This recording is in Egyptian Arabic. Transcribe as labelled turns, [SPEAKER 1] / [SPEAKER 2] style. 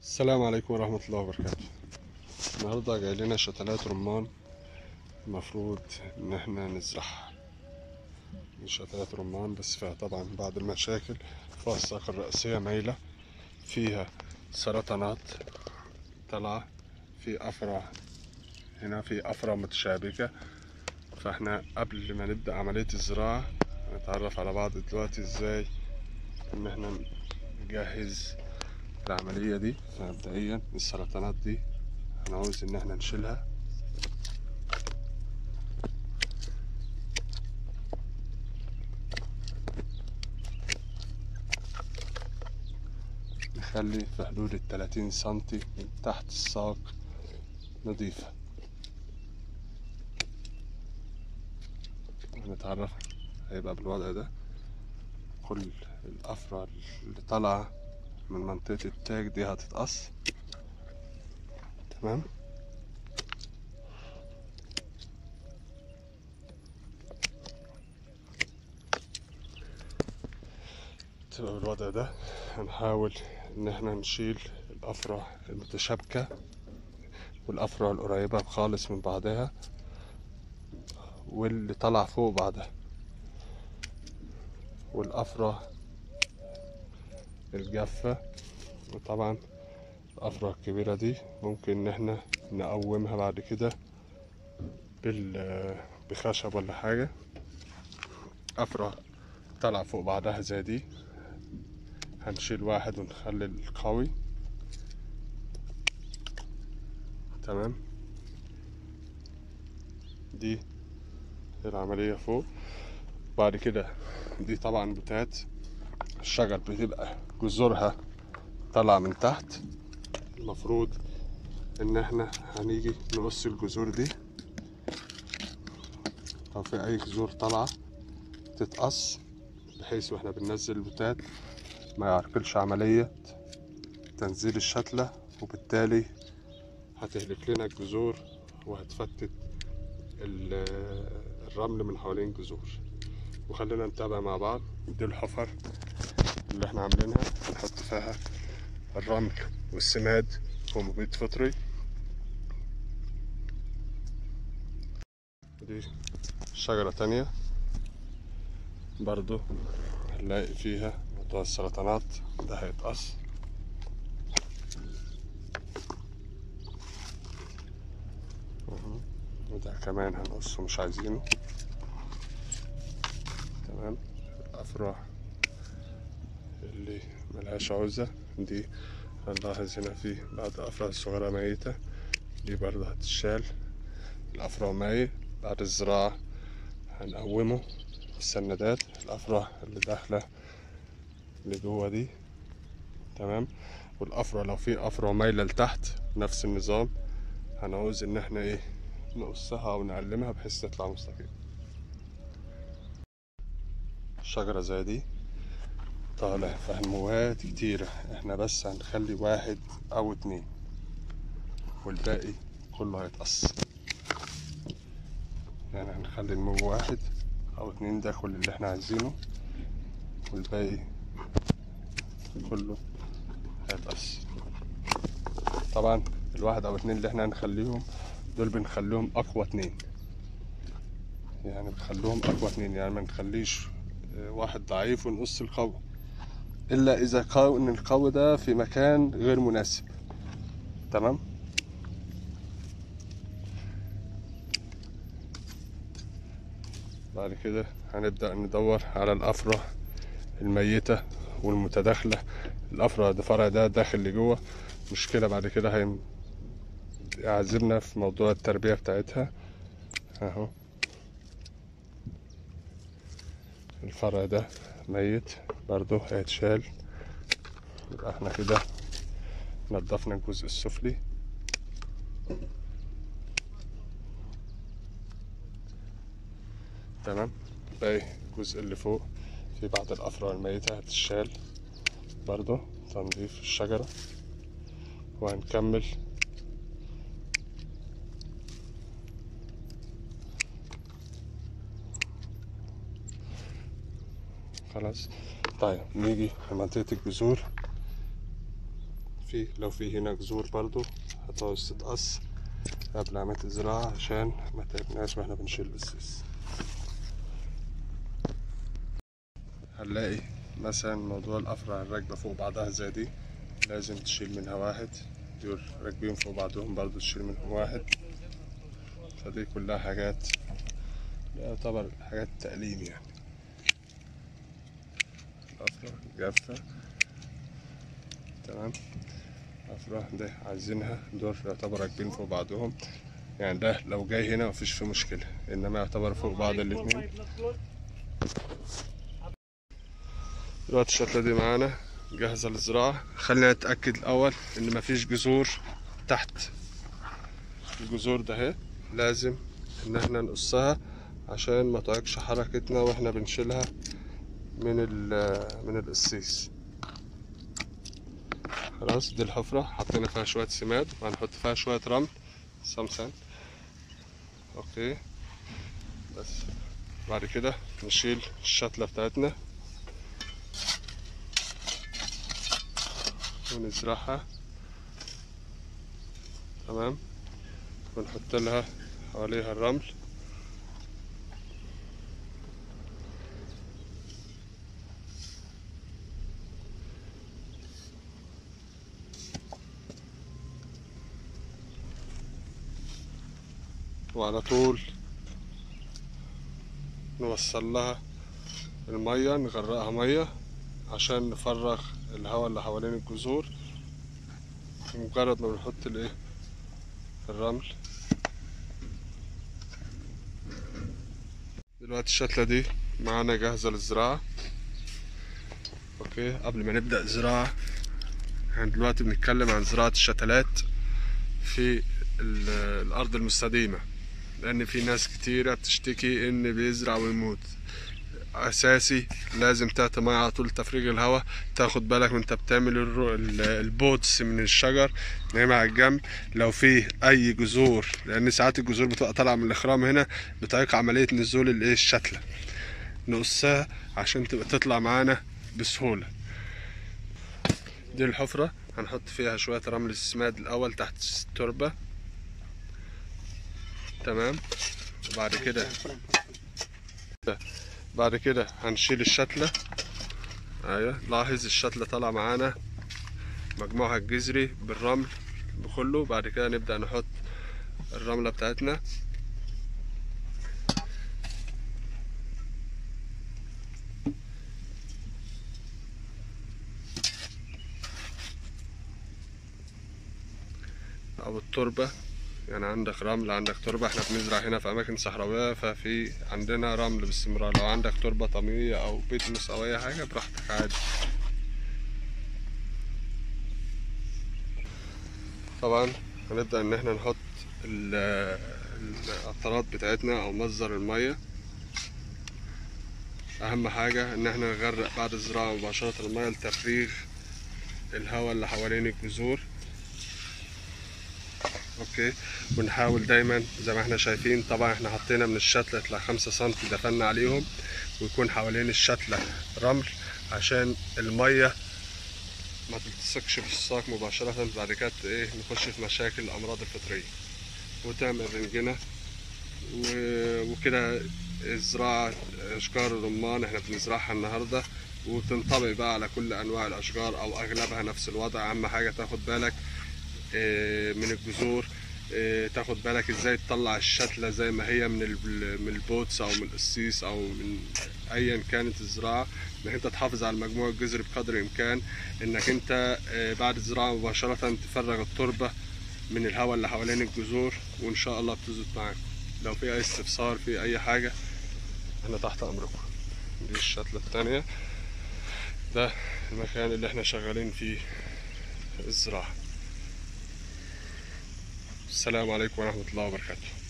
[SPEAKER 1] السلام عليكم ورحمة الله وبركاته النهاردة جاي لنا شتلات رمان المفروض إن احنا نزرعها شتلات رمان بس فيها طبعا بعض المشاكل فيها الساق الرئيسية مايلة فيها سرطانات طالعة في أفرع هنا في أفرع متشابكة فاحنا قبل ما نبدأ عملية الزراعة هنتعرف على بعض دلوقتي ازاي ان احنا نجهز العملية دي فمبدئيا السرطانات دي هنعوز ان احنا نشيلها نخلي في حدود التلاتين سنتي من تحت الساق نظيفة هنتعرف هيبقى بالوضع ده كل الأفرع اللي طالعة من منطقة التاج دي هتتقص تمام تبقى بالوضع ده هنحاول ان احنا نشيل الأفرع المتشابكة والأفرع القريبة خالص من بعضها واللي طلع فوق بعضها والأفرع الجافة وطبعا الأفرع الكبيرة دي ممكن إن احنا نقومها بعد كده بال بخشب ولا حاجة أفرع طلع فوق بعضها زي دي هنشيل واحد ونخلي القوي تمام دي العملية فوق بعد كده دي طبعا بتاعت الشجر بتبقى جذورها طالعة من تحت المفروض ان احنا هنيجي نقص الجذور دي لو في اي جذور طالعة تتقص بحيث واحنا بننزل البتات ما يعرقلش عملية تنزيل الشتلة وبالتالي هتهلك لنا الجذور وهتفتت الرمل من حوالين الجذور وخلينا نتابع مع بعض دي الحفر اللي احنا عاملينها نحط فيها الرمل والسماد ومبيد فطري دي شجرة تانية برضو هنلاقي فيها موضوع السرطانات ده هيتقص وده كمان هنقصه مش عايزينه تمام الأفرع اللي ملهاش عوزة دي هنلاحظ هنا في بعض الأفرع الصغيرة ميتة دي برضه هتتشال الأفرع ميت بعد الزراعة هنقومه السندات الأفرع اللي داخلة اللي جوه دي تمام والأفرع لو في أفرع مايلة لتحت نفس النظام هنعوز إن احنا ايه نقصها أو نعلمها بحيث تطلع مستقيم شجرة زي دي طالع فيها نموات كتيرة احنا بس هنخلي واحد أو اتنين والباقي كله هيتقص يعني هنخلي النمو واحد أو اتنين ده كل اللي احنا عايزينه والباقي كله هيتقص طبعا الواحد أو اتنين اللي احنا هنخليهم دول بنخليهم أقوى اتنين يعني بنخليهم أقوى اتنين يعني ما نخليش واحد ضعيف ونقص القوي الا اذا كان القوي ده في مكان غير مناسب تمام بعد كده هنبدأ ندور على الأفرع الميتة والمتداخلة الأفرع ده فرع ده داخل لجوه مشكلة بعد كده هي يعذبنا في موضوع التربية بتاعتها اهو الفرع ده ميت برضو هيتشال يبقى احنا كده نضفنا الجزء السفلي تمام باقي الجزء اللي فوق في بعض الافرع الميتة هتتشال برضو تنظيف الشجرة وهنكمل خلاص طيب نيجي لمنطقة الجذور في لو في هنا جذور برضو هتعوز تتقص قبل ما تزرعها عشان ما تعبناش واحنا بنشيل السيس هنلاقي مثلا موضوع الأفرع الراكبة فوق بعضها زي دي لازم تشيل منها واحد دول راكبين فوق بعضهم برضو تشيل منهم واحد فدي كلها حاجات يعتبر حاجات تأليم يعني الأفرع جافة تمام أفرع ده عايزينها دول يعتبر راكبين فوق بعضهم يعني ده لو جاي هنا مفيش فيه مشكلة إنما يعتبر فوق بعض الاتنين دلوقتي الشتلة دي معانا جاهزة للزراعة خلينا نتأكد الأول إن مفيش جذور تحت الجذور ده اهي لازم إن احنا نقصها عشان ما تعيقش حركتنا واحنا بنشيلها من ال من القصيص خلاص دي الحفرة حطينا فيها شوية سماد وهنحط فيها شوية رمل سمسم اوكي بس بعد كده نشيل الشتلة بتاعتنا ونزرعها تمام ونحط لها حواليها الرمل وعلى طول نوصل لها المية نغرقها مية عشان نفرغ الهواء اللي حوالين الجذور مجرد ما بنحط الايه الرمل دلوقتي الشتلة دي معانا جاهزة للزراعة اوكي قبل ما نبدأ زراعة احنا دلوقتي بنتكلم عن زراعة الشتلات في ال- الأرض المستديمة لأن في ناس كتيرة بتشتكي إن بيزرع ويموت أساسي لازم تعطي مية على طول تفريغ الهواء تاخد بالك وانت بتعمل الرو- ال- البوتس من الشجر نايمة على الجنب لو فيه أي جذور لأن ساعات الجذور بتبقى طالعة من الإخرام هنا بتعيق عملية نزول الإيه الشتلة نقصها عشان تبقى تطلع معانا بسهولة دي الحفرة هنحط فيها شوية رمل السماد الأول تحت التربة تمام وبعد كده بعد كده هنشيل الشتلة ايوه لاحظ الشتلة طالعة معانا مجموعها الجذري بالرمل بكله بعد كده نبدأ نحط الرملة بتاعتنا أو التربة يعني عندك رمل عندك تربة احنا بنزرع هنا في أماكن صحراوية ففي عندنا رمل باستمرار لو عندك تربة طينية أو بيتمس أو أي حاجة براحتك عادي طبعا هنبدأ إن احنا نحط ال- القطرات بتاعتنا أو مصدر المية أهم حاجة إن احنا نغرق بعد الزراعة مباشرة المية لتفريغ الهواء اللي حوالين الجذور اوكي ونحاول دايما زي ما احنا شايفين طبعا احنا حطينا من الشتلة يطلع خمسة سنتي دفنا عليهم ويكون حوالين الشتلة رمل عشان المية ما تلتصقش في الساق مباشرة بعد كده ايه نخش في مشاكل الأمراض الفطرية وتعمل رنجنة و- وكده زراعة أشجار الرمان احنا بنزرعها النهاردة وتنطبق بقى على كل أنواع الأشجار أو أغلبها نفس الوضع أهم حاجة تاخد بالك آه، من الجذور آه، تاخد بالك ازاي تطلع الشتلة زي ما هي من ال- من البوتس او من القصيص او من ايا كانت الزراعة انك انت تحافظ على المجموع الجذري بقدر الامكان انك انت آه، بعد الزراعة مباشرة تفرغ التربة من الهواء اللي حوالين الجذور وان شاء الله بتظبط معاك لو في اي استفسار في اي حاجة احنا تحت امركم دي الشتلة التانية ده المكان اللي احنا شغالين فيه الزراعة السلام عليكم ورحمة الله وبركاته